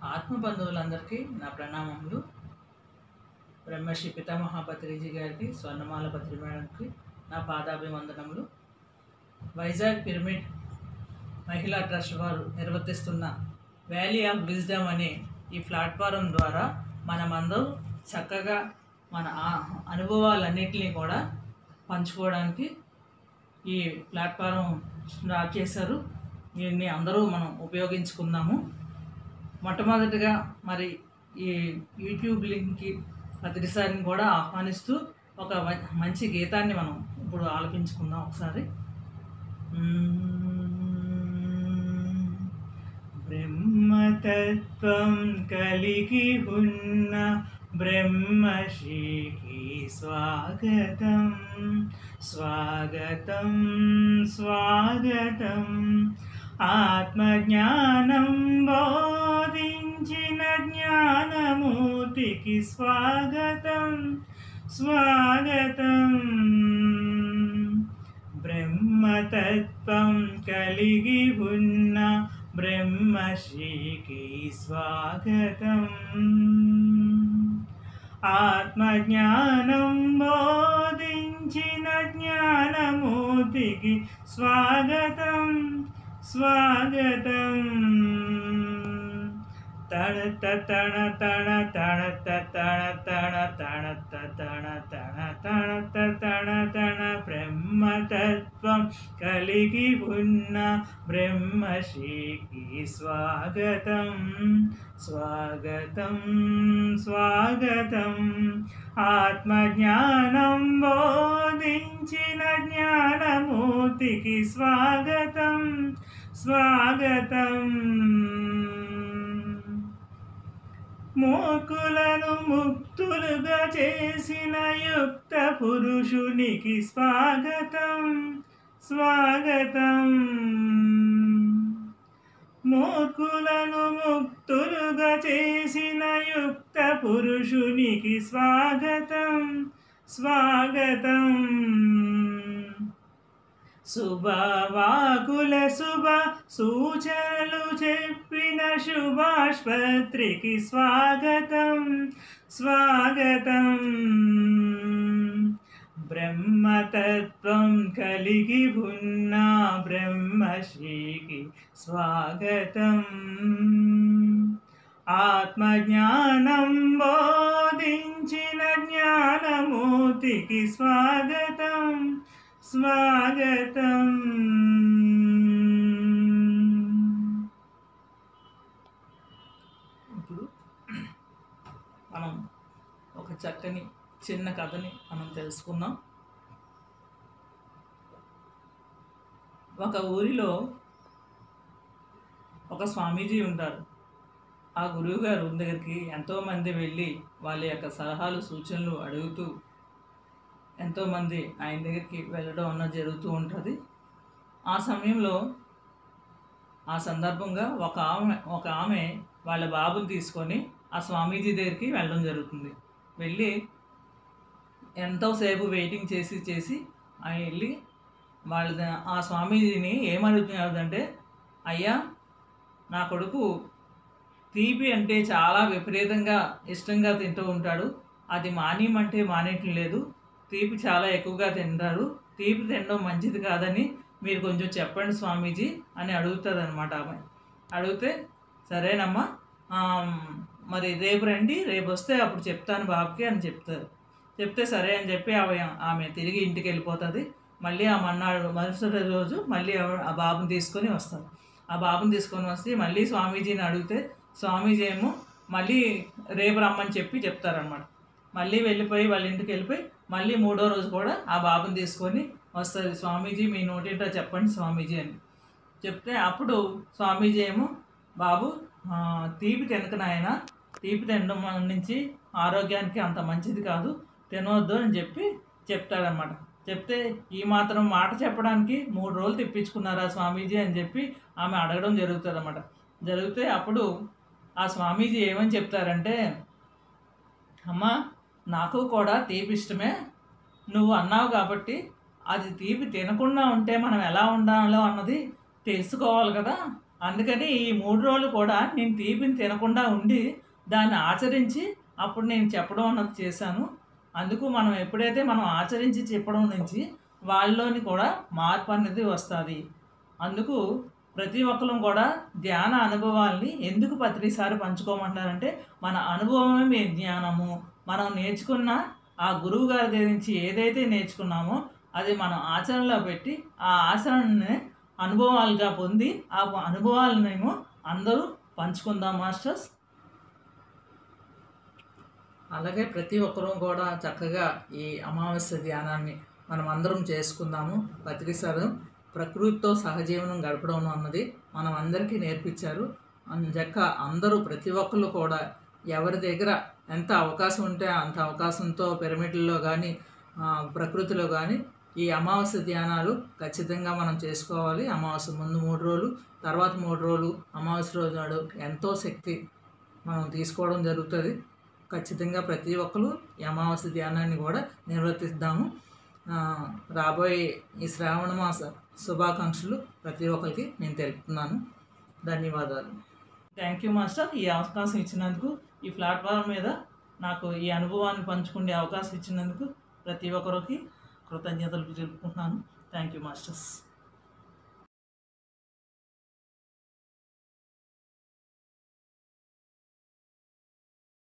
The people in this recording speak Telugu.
ఆత్మ బంధువులందరికీ నా ప్రణామములు బ్రహ్మశ్రీ పితామహాపత్రిజీ గారికి స్వర్ణమాల పత్రి మేడంకి నా పాదాభివందనములు వైజాగ్ పిరమిడ్ మహిళా ట్రస్ట్ వారు నిర్వర్తిస్తున్న వ్యాలీ ఆఫ్ విజ్డమ్ అనే ఈ ప్లాట్ఫారం ద్వారా మనమందరం చక్కగా మన ఆ- అనుభవాలన్నింటినీ కూడా పంచుకోవడానికి ఈ ప్లాట్ఫారం స్టార్ట్ చేశారు దీన్ని అందరూ మనం ఉపయోగించుకుందాము మొట్టమొదటిగా మరి ఈ యూట్యూబ్ లింక్కి ప్రతిసారిని కూడా ఆహ్వానిస్తూ ఒక మ- మంచి గీతాన్ని మనం ఇప్పుడు ఆలపించుకుందాం ఒకసారి బ్రహ్మతత్వం కలిగి ఉన్న బ్రహ్మశ్రీకి స్వాగతం స్వాగతం స్వాగతం ఆత్మజ్ఞానం బోధించిన జ్ఞానమూర్తికి స్వాగతం స్వాగతం బ్రహ్మతత్వం కలిగి ఉన్న బ్రహ్మశ్రీకి స్వాగతం ఆత్మజ్ఞానం బోధించిన జ్ఞానమూర్తికి స్వాగతం స్వాగతం తణ తణ తణ తణ తణ తణ తణ తణ తణ తణ తణ తణ బ్రహ్మతత్వం కలిగి ఉన్న బ్రహ్మశ్రీకి స్వాగతం స్వాగతం స్వాగతం ఆత్మజ్ఞానం బోధించిన జ్ఞానమూర్తికి స్వాగతం స్వాగతం మోకులను ముక్తులుగా చేసిన యుక్త పురుషునికి స్వాగతం స్వాగతం మోకులను ముక్తులుగా చేసిన యుక్త పురుషునికి స్వాగతం స్వాగతం శుభవాకుల శుభ సూచనలు చెప్పిన శుభాష్పత్రికి స్వాగతం స్వాగతం బ్రహ్మతత్వం కలిగి ఉన్న బ్రహ్మశ్రీకి స్వాగతం ఆత్మజ్ఞానం బోధించిన జ్ఞానమూర్తికి స్వాగతం స్వాగతం ఇప్పుడు మనం ఒక చక్కని చిన్న కథని మనం తెలుసుకుందాం ఒక ఊరిలో ఒక స్వామీజీ ఉంటారు ఆ గురువు గారు దగ్గరికి ఎంతోమంది వెళ్ళి వాళ్ళ యొక్క సలహాలు సూచనలు అడుగుతూ ఎంతోమంది ఆయన దగ్గరికి వెళ్ళడం అన్నది జరుగుతూ ఉంటుంది ఆ సమయంలో ఆ సందర్భంగా ఒక ఆమె ఒక ఆమె వాళ్ళ బాబుని తీసుకొని ఆ స్వామీజీ దగ్గరికి వెళ్ళడం జరుగుతుంది వెళ్ళి ఎంతోసేపు వెయిటింగ్ చేసి చేసి ఆయన వెళ్ళి వాళ్ళ ద- ఆ స్వామీజీని ఏమడుగుతున్నారంటే అయ్యా నా కొడుకు తీపి అంటే చాలా విపరీతంగా ఇష్టంగా తింటూ ఉంటాడు అది మానేయమంటే మానేయటం లేదు తీపి చాలా ఎక్కువగా తింటారు తీపి తినడం మంచిది కాదని మీరు కొంచెం చెప్పండి స్వామీజీ అని అడుగుతుంది అనమాట ఆమె అడిగితే సరేనమ్మా ఆమ్, మరి రేపు రండి రేపు వస్తే అప్పుడు చెప్తాను బాబుకి అని చెప్తారు చెప్తే సరే అని చెప్పి ఆమె ఆమె తిరిగి ఇంటికి వెళ్ళిపోతుంది మళ్ళీ ఆ మన్నాడు మరుసటి రోజు మళ్ళీ ఆవిడ ఆ బాబుని తీసుకొని వస్తారు ఆ బాబుని తీసుకొని వస్తే మళ్ళీ స్వామీజీని అడిగితే స్వామీజీ ఏమో మళ్ళీ రేపు రమ్మని చెప్పి చెప్తారనమాట మళ్ళీ వెళ్ళిపోయి వాళ్ళ ఇంటికి వెళ్ళిపోయి మళ్ళీ మూడో రోజు కూడా ఆ బాబుని తీసుకొని వస్తుంది స్వామీజీ మీ నోటింట చెప్పండి స్వామీజీ అని చెప్తే అప్పుడు స్వామీజీ ఏమో బాబు ఆ, తీపి తినక నాయన తీపి తినడం వల్ల నుంచి ఆరోగ్యానికి అంత మంచిది కాదు తినవద్దు అని చెప్పి చెప్తాడనమాట చెప్తే ఈ మాత్రం మాట చెప్పడానికి మూడు రోజులు తెప్పించుకున్నారా స్వామీజీ అని చెప్పి ఆమె అడగడం జరుగుతుంది అనమాట జరిగితే అప్పుడు ఆ స్వామీజీ ఏమని చెప్తారంటే అమ్మా నాకు కూడా తీపి ఇష్టమే నువ్వు అన్నావు కాబట్టి అది తీపి తినకుండా ఉంటే మనం ఎలా ఉండాలో అన్నది తెలుసుకోవాలి కదా అందుకని ఈ మూడు రోజులు కూడా నేను తీపిని తినకుండా ఉండి దాన్ని ఆచరించి అప్పుడు నేను చెప్పడం అన్నది చేశాను అందుకు మనం ఎప్పుడైతే మనం ఆచరించి చెప్పడం నుంచి వాళ్ళలోని కూడా మార్పు అనేది వస్తుంది అందుకు ప్రతి ఒక్కరు కూడా ధ్యాన అనుభవాల్ని ఎందుకు ప్రతిసారి పంచుకోమంటారంటే మన అనుభవమే మీ జ్ఞానము మనం నేర్చుకున్న ఆ గురువు గారి దగ్గర నుంచి ఏదైతే నేర్చుకున్నామో అది మనం ఆచరణలో పెట్టి ఆ ఆచరణని అనుభవాలుగా పొంది ఆ అనుభవాలనేమో అందరూ పంచుకుందాం మాస్టర్స్ అలాగే ప్రతి ఒక్కరూ కూడా చక్కగా ఈ అమావాస్య ధ్యానాన్ని మనం అందరం చేసుకుందాము పత్రిసారు ప్రకృతితో సహజీవనం గడపడం అన్నది మనం అందరికీ నేర్పించారు అంజక్క అందరూ ప్రతి ఒక్కళ్ళు కూడా ఎవరి దగ్గర ఎంత అవకాశం ఉంటే అంత అవకాశంతో పిరమిడ్లలో కానీ ప్రకృతిలో కానీ ఈ అమావాస్య ధ్యానాలు ఖచ్చితంగా మనం చేసుకోవాలి అమావాస్య ముందు మూడు రోజులు తర్వాత మూడు రోజులు అమావాస్య రోజు నాడు ఎంతో శక్తి మనం తీసుకోవడం జరుగుతుంది ఖచ్చితంగా ప్రతి ఒక్కరు ఈ అమావాస్య ధ్యానాన్ని కూడా నిర్వర్తిద్దాము ఆ, రాబోయే ఈ శ్రావణ మాస శుభాకాంక్షలు ప్రతి ఒక్కరికి నేను తెలుపుతున్నాను ధన్యవాదాలు థ్యాంక్ యూ మాస్టర్ ఈ అవకాశం ఇచ్చినందుకు ఈ ప్లాట్ఫామ్ మీద నాకు ఈ అనుభవాన్ని పంచుకునే అవకాశం ఇచ్చినందుకు ప్రతి ఒక్కరికి కృతజ్ఞతలు తెలుపుకుంటున్నాను థ్యాంక్ యూ మాస్టర్స్